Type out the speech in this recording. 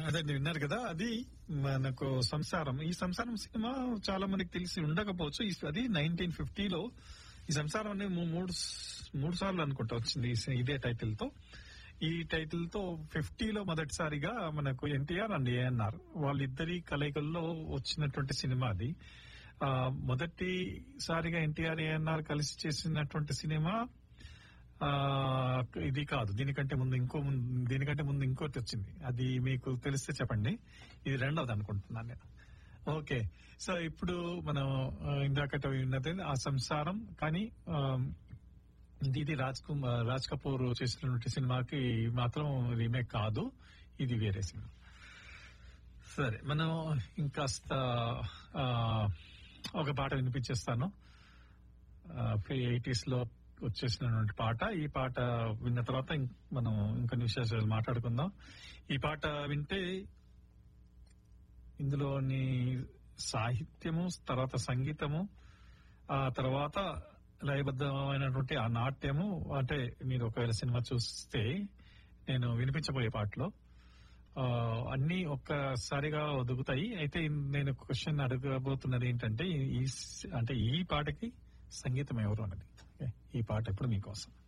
అదే మీరు విన్నారు కదా అది మనకు సంసారం ఈ సంసారం సినిమా చాలా మందికి తెలిసి ఉండకపోవచ్చు ఈ- అది నైన్టీన్ ఫిఫ్టీలో ఈ సంసారం అనేది మూ- మూడు స్- మూడు సార్లు అనుకుంటా వచ్చింది ఈ సి- ఇదే టైటిల్ తో ఈ టైటిల్ తో ఫిఫ్టీలో మొదటిసారిగా మనకు ఎన్టీఆర్ అండ్ ఏఎన్ఆర్ వాళ్ళిద్దరి కలయికల్లో వచ్చినటువంటి సినిమా అది ఆ, మొదటిసారిగా ఎన్టీఆర్ ఏఎన్ఆర్ కలిసి చేసినటువంటి సినిమా ఆ ఇది కాదు దీనికంటే ముందు ఇంకో ముందు దీనికంటే ముందు ఇంకోటి వచ్చింది అది మీకు తెలిస్తే చెప్పండి ఇది రెండవది అనుకుంటున్నాను నేను ఓకే సో ఇప్పుడు మనం ఆ, ఇందాకట విన్నది ఆ సంసారం కానీ ఆ, ఇది ఇది రాజ్ కుమార్ రాజ్ కపూర్ చేసినటువంటి సినిమాకి మాత్రం రీమేక్ కాదు ఇది వేరే సినిమా సరే మనం ఇంకాస్త ఆ, ఒక పాట వినిపించేస్తాను ఎయిటీస్ లో వచ్చేసినటువంటి పాట ఈ పాట విన్న తర్వాత ఇం- మనం ఇంకొన్ని విశేషాలు మాట్లాడుకుందాం ఈ పాట వింటే ఇందులోని సాహిత్యము తర్వాత సంగీతము ఆ తర్వాత లయబద్ధమైనటువంటి ఆ నాట్యము అంటే మీరు ఒకవేళ సినిమా చూస్తే నేను వినిపించబోయే పాటలో ఆ, అన్ని ఒక్కసారిగా ఒదుగుతాయి అయితే నేను క్వశ్చన్ అడగబోతున్నది ఏంటంటే ఈ- ఈ స్- అంటే ఈ పాటకి సంగీతం ఎవరు అన్నది ఓకే? ఈ పాట ఇప్పుడు మీకోసం